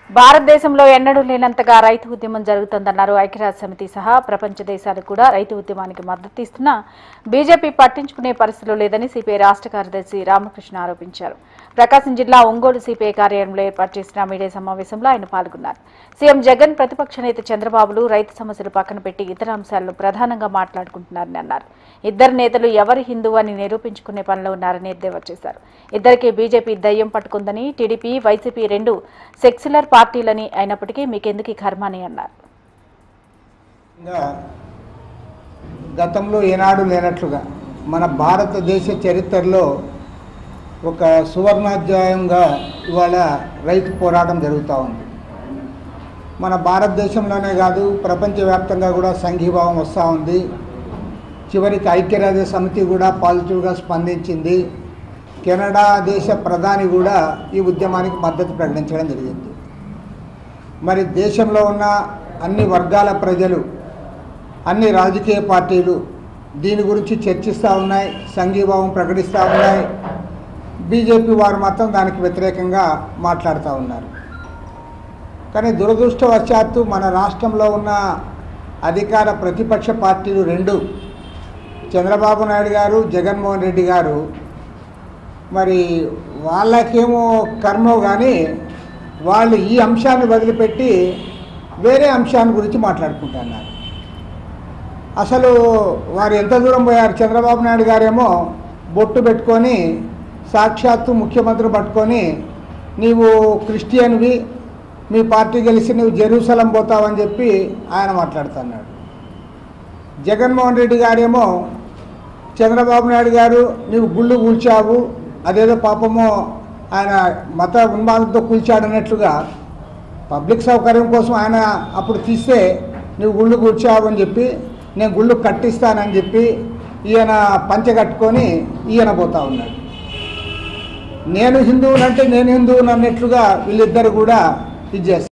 భారతదేశంలో ఎన్నడూ లేనంతగా రైతు ఉద్యమం జరుగుతోందన్నారు ఐక్యరాజ్య సమితి సహా ప్రపంచ దేశాలు కూడా రైతు ఉద్యమానికి మద్దతు ఇస్తున్నా బీజేపీ పట్టించుకునే పరిస్థితులు లేదని సిపిఐ రాష్ట్ర కార్యదర్శి రామకృష్ణ ఆరోపించారు ప్రకాశం జిల్లా ఒంగోలు సిపిఐ కార్యాలయంలో ఏర్పాటు చేసిన మీడియా సమావేశంలో ఆయన పాల్గొన్నారు సీఎం జగన్ ప్రతిపక్ష నేత చంద్రబాబులు రైతు సమస్యలు పక్కన పెట్టి ఇతర అంశాలను ప్రధానంగా మాట్లాడుకుంటున్నారని అన్నారు ఇద్దరు నేతలు ఎవరు హిందువు అని నిరూపించుకునే పనిలో ఉన్నారని ఎద్దేవా చేశారు ఇద్దరికి బీజేపీ దయ్యం పట్టుకుందని టీడీపీ వైసీపీ రెండు సెక్యులర్ పార్టీలని అయినప్పటికీ మీకెందుకు ఈ కర్మ అని అన్నారు ఇంకా గతంలో ఏనాడు లేనట్లుగా మన భారతదేశ చరిత్రలో ఒక సువర్ణాధ్యాయంగా ఇవాళ రైతు పోరాటం జరుగుతూ ఉంది మన భారతదేశంలోనే కాదు ప్రపంచవ్యాప్తంగా కూడా సంఘీభావం వస్తూ ఉంది చివరికి ఐక్యరాజ్య సమితి కూడా పాజిటివ్గా స్పందించింది కెనడా దేశ ప్రధాని కూడా ఈ ఉద్యమానికి మద్దతు ప్రకటించడం జరిగింది మరి దేశంలో ఉన్న అన్ని వర్గాల ప్రజలు అన్ని రాజకీయ పార్టీలు దీని గురించి చర్చిస్తూ ఉన్నాయి సంఘీభావం ప్రకటిస్తూ ఉన్నాయి బీజేపీ వారు మాత్రం దానికి వ్యతిరేకంగా మాట్లాడుతూ ఉన్నారు కానీ దురదృష్టవశాత్తు మన రాష్ట్రంలో ఉన్న అధికార ప్రతిపక్ష పార్టీలు రెండు చంద్రబాబు నాయుడు గారు జగన్మోహన్ రెడ్డి గారు మరి వాళ్ళకేమో కర్మో కానీ వాళ్ళు ఈ అంశాన్ని వదిలిపెట్టి వేరే అంశాన్ని గురించి మాట్లాడుకుంటున్నారు అసలు వారు ఎంత దూరం పోయారు చంద్రబాబు నాయుడు గారేమో బొట్టు పెట్టుకొని సాక్షాత్తు ముఖ్యమంత్రి పట్టుకొని నీవు క్రిస్టియన్వి మీ పార్టీ గెలిచి నువ్వు జెరూసలం పోతావని చెప్పి ఆయన మాట్లాడుతున్నాడు జగన్మోహన్ రెడ్డి గారేమో చంద్రబాబు నాయుడు గారు నీవు గుళ్ళు కూల్చావు అదేదో పాపమో ఆయన మత ఉన్మాదంతో కూల్చాడన్నట్లుగా పబ్లిక్ సౌకర్యం కోసం ఆయన అప్పుడు తీస్తే నువ్వు గుళ్ళు కూర్చావు అని చెప్పి నేను గుళ్ళు కట్టిస్తానని చెప్పి ఈయన పంచె కట్టుకొని ఈయన పోతా ఉన్నాడు నేను హిందువునంటే నేను హిందువుని అన్నట్లుగా వీళ్ళిద్దరు కూడా ఇది చేస్తారు